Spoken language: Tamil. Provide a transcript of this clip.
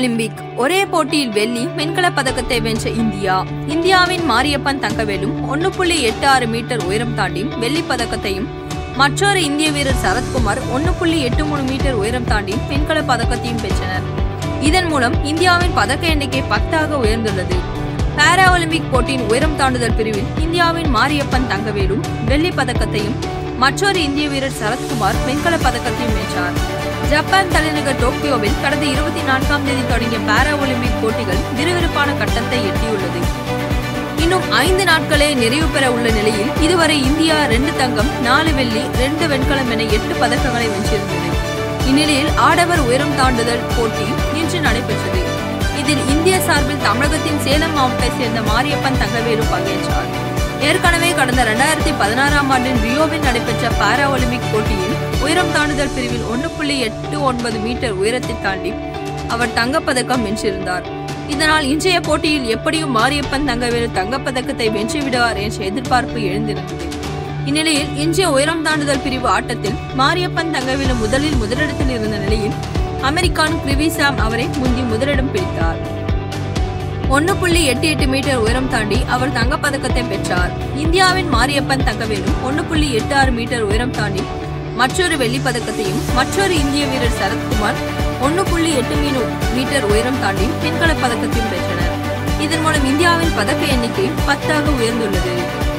ஒலிம்பிக் ஒரே போட்டியில் வெள்ளி வெண்கலப் பதக்கத்தை வென்ற இந்தியா இந்தியாவின் மாரியப்பன் தங்கவேலும் ஒன்னு புள்ளி எட்டு ஆறு மீட்டர் உயரம் தாண்டி வெள்ளிப் பதக்கத்தையும் மற்றொரு இந்திய வீரர் சரத்குமார் ஒன்னு புள்ளி எட்டு மூணு மீட்டர் உயரம் தாண்டி வெண்கலப் பதக்கத்தையும் பெற்றனர் இதன் மூலம் இந்தியாவின் பதக்க எண்ணிக்கை பத்தாக உயர்ந்துள்ளது பாரா ஒலிம்பிக் போட்டியின் உயரம் தாண்டுதல் பிரிவில் இந்தியாவின் மாரியப்பன் தங்கவேலும் வெள்ளிப் பதக்கத்தையும் மற்றொரு இந்திய வீரர் சரத்குமார் வெண்கலப் பதக்கத்தையும் வென்றார் ஜப்பான் தலைநகர் டோக்கியோவில் கடந்த இருபத்தி நான்காம் தேதி தொடங்கிய பாரா ஒலிம்பிக் போட்டிகள் விறுவிறுப்பான கட்டத்தை எட்டியுள்ளது இன்னும் ஐந்து நாட்களே நிறைவு பெற உள்ள நிலையில் இதுவரை இந்தியா ரெண்டு தங்கம் நாலு வெள்ளி ரெண்டு வெண்கலம் என எட்டு பதக்கங்களை வென்றிருந்தது இந்நிலையில் ஆடவர் உயரம் தாண்டுதல் போட்டி இன்று நடைபெற்றது இதில் இந்திய சார்பில் தமிழகத்தின் சேலம் மாவட்டத்தை சேர்ந்த மாரியப்பன் தங்கவேலு பங்கேற்றார் ஏற்கனவே கடந்த இரண்டாயிரத்தி பதினாறாம் ஆண்டின் ரியோவில் நடைபெற்ற பாரா ஒலிம்பிக் போட்டியில் உயரம் தாண்டுதல் பிரிவில் ஒன்று புள்ளி எட்டு ஒன்பது மீட்டர் உயரத்தை தாண்டி அவர் தங்கப்பதக்கம் வென்றிருந்தார் இதனால் இன்றைய போட்டியில் எப்படியும் மாரியப்பன் தங்கவேலு தங்கப்பதக்கத்தை வென்றுவிடுவார் என்ற எதிர்பார்ப்பு எழுந்திருந்தது இந்நிலையில் இன்றைய உயரம் தாண்டுதல் பிரிவு ஆட்டத்தில் மாரியப்பன் தங்கவேலு முதலில் முதலிடத்தில் இருந்த நிலையில் அமெரிக்கான் கிரிவி சாம் அவரை முந்தி முதலிடம் பிடித்தார் ஒன்னு புள்ளி எட்டு எட்டு மீட்டர் உயரம் தாண்டி அவர் தங்கப்பதக்கத்தை பெற்றார் இந்தியாவின் மாரியப்பன் தங்கவேலும் ஒன்னு புள்ளி எட்டு ஆறு மீட்டர் உயரம் தாண்டி மற்றொரு வெள்ளிப் பதக்கத்தையும் மற்றொரு இந்திய வீரர் சரத்குமார் ஒன்னு புள்ளி எட்டு மீனு மீட்டர் உயரம் தாண்டி வெண்கலப் பதக்கத்தையும் பெற்றனர் இதன் மூலம் இந்தியாவின் பதக்க எண்ணிக்கை பத்தாக உயர்ந்துள்ளது